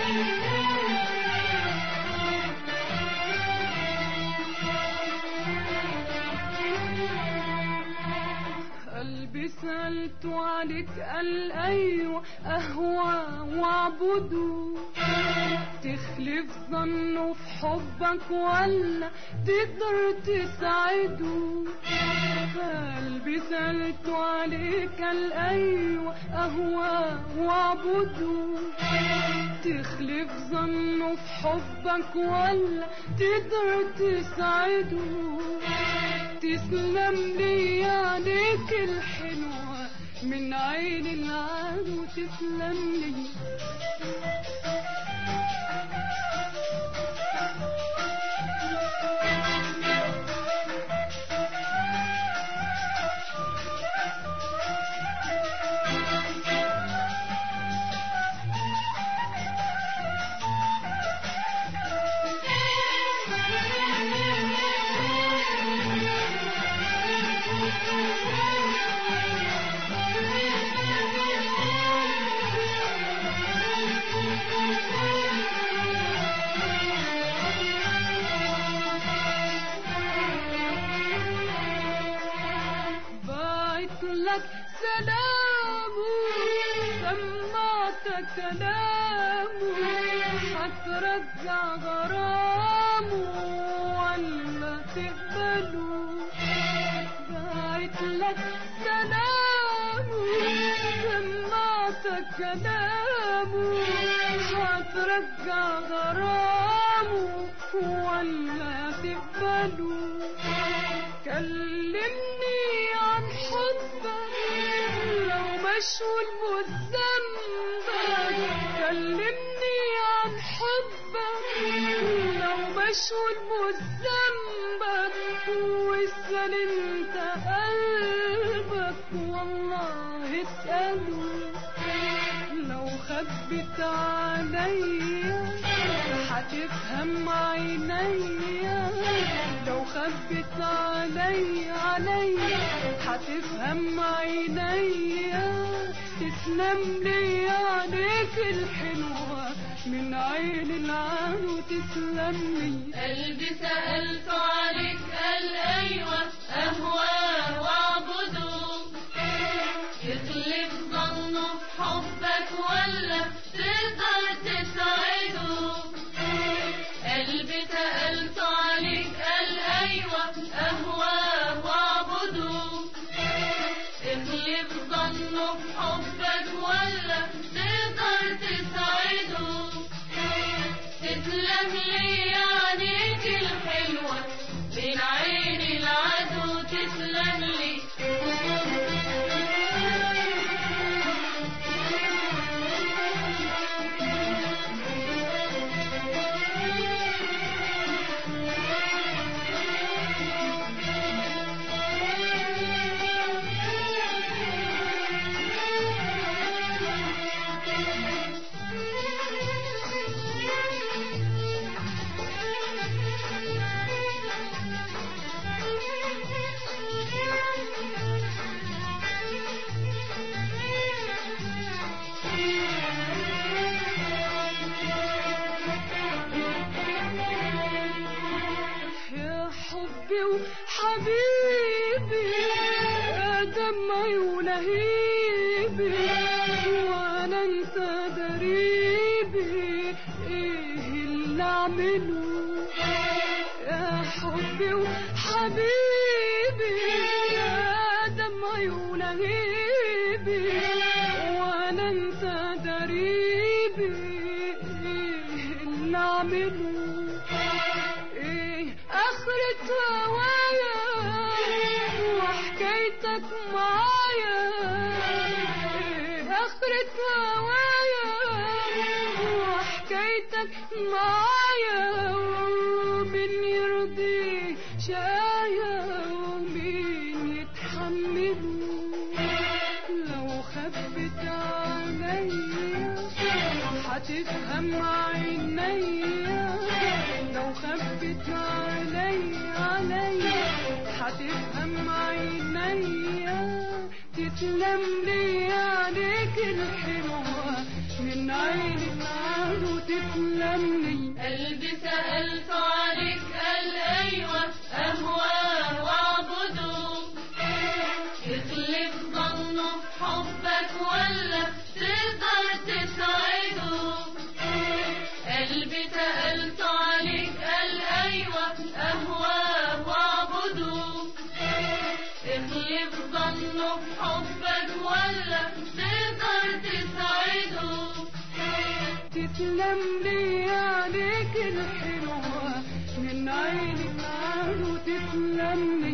قلبي سألته عليك قال أيوة أهوى وأعبده تخلف ظنه في حبك ولا تقدر تساعده قلبي سألته عليك قال أيوة أهوى وأعبده تخلف ظنه في حبك ولا تقدر تساعده تسلم لي عليك الحلوة من عين العدو تسلم لي بعت لك سلامه سمعت كلامه هترجع غرامه ولا تقبله بعت لك سلامه سمعت كلامه هترجع غرامه ولا تقبله كلمني عن حبك لو مشغول بذنبك كلمني عن حبك لو مشغول بذنبك واسأل انت قلبك والله اسأله لو خبت عليا هتفهم عينيا لو خبت علي علي هتفهم عينيا تسلم لي عليك الحلوة من عين العين تسلم لي قلبي سألت عليك قال أيوة أهواه وأعبده يخلف ظنه في حبك ولا تقدر تساعده قلبي سألت عليك قال أيوة أهواه وأعبده اخلف ظنه في حبك ولا تقدر تساعده تسلم لي عليك الحلوة بين عين العدو تسلم لي يا حبي وحبيبي يا دمعي ولهيبي وانا انت دريبي ايه اللي اعمله يا حبي وحبيبي يا دمعي ولهيبي وانا انت دريبي ايه اللي اعمله ايه اخرة هوايا وحكايتك معايا ايه اخرة هوايا وحكايتك معايا ومين يرضي شايا ومين يتحمله لو خبت عليا هتفهم عينيا لو خبت علي علي هتفهم عينيا تسلم لي عليك الحلوة من عين العين وتسلم تسلم لي عليك الحلوة من عينك عاد تسلم